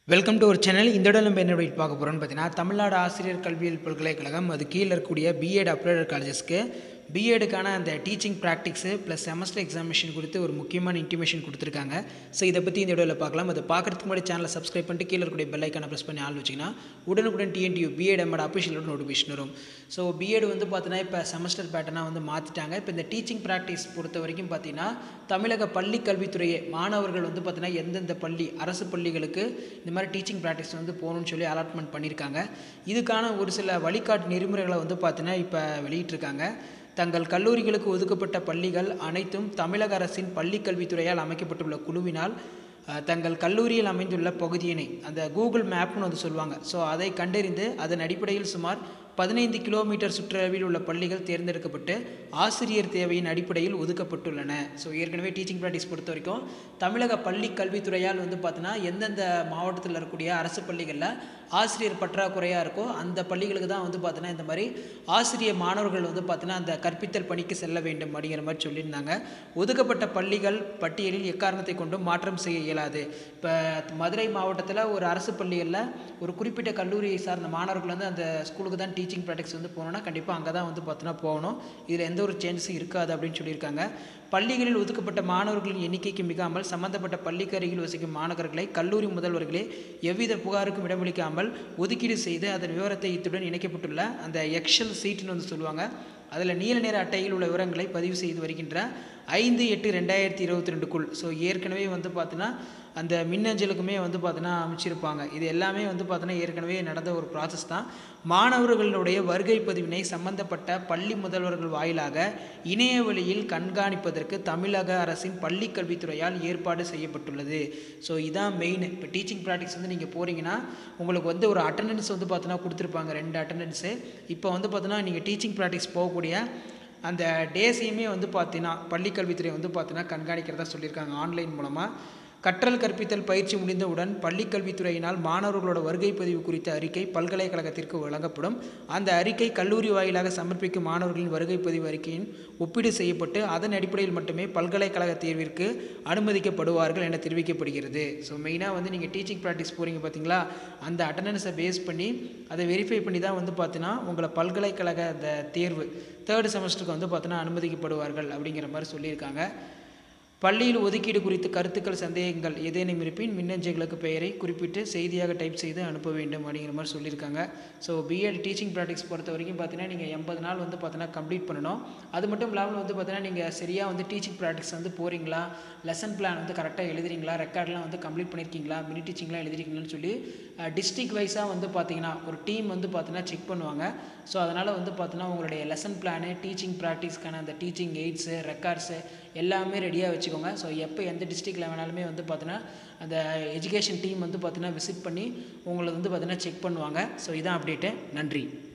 welcome to ஒரு channel இந்த இடம் நம்ம என்ன update பார்க்க போகிறோம்னு பார்த்தீங்கன்னா தமிழ்நாடு ஆசிரியர் கல்வியியல் பல்கலைக்கழகம் அது கீழே இருக்கக்கூடிய பிஎட் அப்ளைடர் காலேஜஸ்க்கு பிஎடுக்கான அந்த teaching practice plus semester examination குறித்து ஒரு முக்கியமான இன்டிமேஷன் கொடுத்துருக்காங்க ஸோ இதை பற்றி இந்த வீடியோவில் பார்க்கலாம் அதை பார்க்குறதுக்கு முன்னாடி சேனலை சப்ஸ்கிரைப் பண்ணிட்டு கீழே இருக்கக்கூடிய பெல் ஐக்கானை ப்ரெஸ் பண்ணி ஆள் வச்சிங்கன்னா உடனுக்குடன் டிஎன்டியூ பிஎட் எம்மோட அஃபிஷியலோட நோட்டிஃபிகேஷன் வரும் ஸோ பிஎட் வந்து பார்த்தீங்கன்னா இப்போ செமஸ்டர் பேட்டர்னாக வந்து மாற்றிட்டாங்க இப்போ இந்த டீச்சிங் ப்ராக்டிஸ் பொறுத்த வரைக்கும் பார்த்தீங்கன்னா தமிழக பள்ளி கல்வித்துறையே மாணவர்கள் வந்து பார்த்தீங்கன்னா எந்தெந்த பள்ளி அரசு பள்ளிகளுக்கு இந்த மாதிரி டீச்சிங் ப்ராக்டிஸ் வந்து போகணும்னு சொல்லி அலாட்மெண்ட் பண்ணியிருக்காங்க இதுக்கான ஒரு சில வழிகாட்டு நெறிமுறைகளை வந்து பார்த்தீங்கன்னா இப்போ வெளியிட்டிருக்காங்க தங்கள் கல்லூரிகளுக்கு ஒதுக்கப்பட்ட பள்ளிகள் அனைத்தும் தமிழக அரசின் பள்ளிக் கல்வித்துறையால் அமைக்கப்பட்டுள்ள குழுவினால் அஹ், தங்கள் கல்லூரியில் அமைந்துள்ள பகுதியினை அந்த கூகுள் மேப்னு வந்து சொல்லுவாங்க ஸோ அதை கண்டறிந்து அதன் அடிப்படையில் சுமார் பதினைந்து கிலோமீட்டர் சுற்றளவில் உள்ள பள்ளிகள் தேர்ந்தெடுக்கப்பட்டு ஆசிரியர் தேவையின் அடிப்படையில் ஒதுக்கப்பட்டுள்ளன ஸோ ஏற்கனவே டீச்சிங் ப்ராக்டிஸ் பொறுத்த வரைக்கும் தமிழக பள்ளி கல்வித்துறையால் வந்து பார்த்தீங்கன்னா எந்தெந்த மாவட்டத்தில் இருக்கக்கூடிய அரசு பள்ளிகளில் ஆசிரியர் பற்றாக்குறையாக இருக்கோ அந்த பள்ளிகளுக்கு தான் வந்து பார்த்தீங்கன்னா இந்த மாதிரி ஆசிரியர் மாணவர்கள் வந்து பார்த்தீங்கன்னா அந்த கற்பித்தல் பணிக்கு செல்ல வேண்டும் அப்படிங்கிற மாதிரி சொல்லியிருந்தாங்க ஒதுக்கப்பட்ட பள்ளிகள் பட்டியலில் எக்காரணத்தை கொண்டும் மாற்றம் செய்ய இயலாது இப்போ மதுரை மாவட்டத்தில் ஒரு அரசு பள்ளிகளில் ஒரு குறிப்பிட்ட கல்லூரியை சார்ந்த மாணவர்கள் வந்து அந்த ஸ்கூலுக்கு தான் டீச்சிங் ப்ராக்டிக்ஸ் வந்து போகணுன்னா கண்டிப்பாக அங்கே தான் வந்து பார்த்தீங்கன்னா போகணும் இதில் எந்த ஒரு சேஞ்சஸும் இருக்காது அப்படின்னு சொல்லியிருக்காங்க பள்ளிகளில் ஒதுக்கப்பட்ட மாணவர்களின் எண்ணிக்கைக்கு மிகாமல் சம்பந்தப்பட்ட பள்ளிக்கு அருகில் வசிக்கும் மாணவர்களை கல்லூரி முதல்வர்களே எவ்வித புகாருக்கும் இடமளிக்காமல் ஒதுக்கீடு செய்து அதன் விவரத்தை இத்துடன் இணைக்கப்பட்டுள்ள அந்த எக்ஷல் சீட்னு வந்து சொல்லுவாங்க அதில் நீல நிற அட்டையில் உள்ள விவரங்களை பதிவு செய்து வருகின்ற ஐந்து எட்டு ரெண்டாயிரத்தி இருபத்தி ரெண்டுக்குள் ஸோ ஏற்கனவே வந்து பார்த்தீங்கன்னா அந்த மின்னஞ்சலுக்குமே வந்து பார்த்தீங்கன்னா அமைச்சிருப்பாங்க இது எல்லாமே வந்து பார்த்தீங்கன்னா ஏற்கனவே நடந்த ஒரு ப்ராசஸ் தான் மாணவர்களுடைய வருகை பதிவினை சம்பந்தப்பட்ட பள்ளி முதல்வர்கள் வாயிலாக இணைய வழியில் கண்காணிப்பதற்கு தமிழக அரசின் பள்ளி கல்வித்துறையால் ஏற்பாடு செய்யப்பட்டுள்ளது ஸோ இதான் மெயின் இப்போ டீச்சிங் ப்ராக்டிஸ் வந்து நீங்கள் போகிறீங்கன்னா உங்களுக்கு வந்து ஒரு அட்டண்டன்ஸ் வந்து பார்த்தீங்கன்னா கொடுத்துருப்பாங்க ரெண்டு அட்டண்டன்ஸு இப்போ வந்து பார்த்தீங்கன்னா நீங்கள் டீச்சிங் ப்ராக்டிஸ் போகக்கூடிய அந்த டேஸையுமே வந்து பார்த்தீங்கன்னா பள்ளிக்கல்வித்துறை வந்து பார்த்தீங்கன்னா கண்காணிக்கிறதா சொல்லியிருக்காங்க ஆன்லைன் மூலமாக கற்றல் கற்பித்தல் பயிற்சி முடிந்தவுடன் பள்ளிக்கல்வித்துறையினால் மாணவர்களோட வருகை பதிவு குறித்த அறிக்கை பல்கலைக்கழகத்திற்கு வழங்கப்படும் அந்த அறிக்கை கல்லூரி வாயிலாக சமர்ப்பிக்கும் மாணவர்களின் வருகை பதிவு அறிக்கையின் ஒப்பீடு செய்யப்பட்டு அதன் அடிப்படையில் மட்டுமே பல்கலைக்கழக தேர்விற்கு அனுமதிக்கப்படுவார்கள் என தெரிவிக்கப்படுகிறது ஸோ மெயினாக வந்து நீங்கள் டீச்சிங் ப்ராக்டிஸ் போகிறீங்க பார்த்தீங்களா அந்த அட்டண்டன்ஸை பேஸ் பண்ணி அதை வெரிஃபை பண்ணி தான் வந்து பார்த்தீங்கன்னா உங்களை பல்கலைக்கழக அந்த தேர்வு தேர்டு செமஸ்டருக்கு வந்து பார்த்தீங்கன்னா அனுமதிக்கப்படுவார்கள் அப்படிங்கிற மாதிரி சொல்லியிருக்காங்க பள்ளியில் ஒதுக்கீடு குறித்து கருத்துக்கள் சந்தேகங்கள் ஏதேனும் இருப்பின் மின்னஞ்சல்களுக்கு பெயரை குறிப்பிட்டு செய்தியாக டைப் செய்து அனுப்ப வேண்டும் அப்படிங்கிற மாதிரி சொல்லியிருக்காங்க ஸோ பிஎட் டீச்சிங் ப்ராக்டிக்ஸ் பொறுத்த வரைக்கும் பார்த்தீங்கன்னா நீங்கள் எண்பது நாள் வந்து பார்த்தீங்கன்னா கம்ப்ளீட் பண்ணணும் அது மட்டும் இல்லாமல் வந்து பார்த்தீங்கன்னா நீங்கள் சரியாக வந்து டீச்சிங் ப்ராக்டிக்ஸ் வந்து போகிறீங்களா லெசன் பிளான் வந்து கரெக்டாக எழுதுறீங்களா ரெக்கார்ட்லாம் வந்து கம்ப்ளீட் பண்ணியிருக்கீங்களா மினி டீச்சிங்லாம் எழுதிருக்கீங்களான்னு சொல்லி டிஸ்ட்ரிக் வைஸாக வந்து பார்த்தீங்கன்னா ஒரு டீம் வந்து பார்த்தீங்கன்னா செக் பண்ணுவாங்க ஸோ அதனால் வந்து பார்த்தீங்கன்னா உங்களுடைய லெசன் பிளானு டீச்சிங் ப்ராக்டிஸ்க்கான அந்த டீச்சிங் எய்ட்ஸு ரெக்கார்ட்ஸு எல்லாமே ரெடியாக வச்சுக்கோங்க ஸோ எப்போ எந்த டிஸ்ட்ரிக்டில் வேணாலுமே வந்து பார்த்தீங்கன்னா அந்த எஜுகேஷன் டீம் வந்து பார்த்தீங்கன்னா விசிட் பண்ணி உங்களை வந்து பார்த்தீங்கன்னா செக் பண்ணுவாங்க ஸோ இதான் அப்டேட்டு நன்றி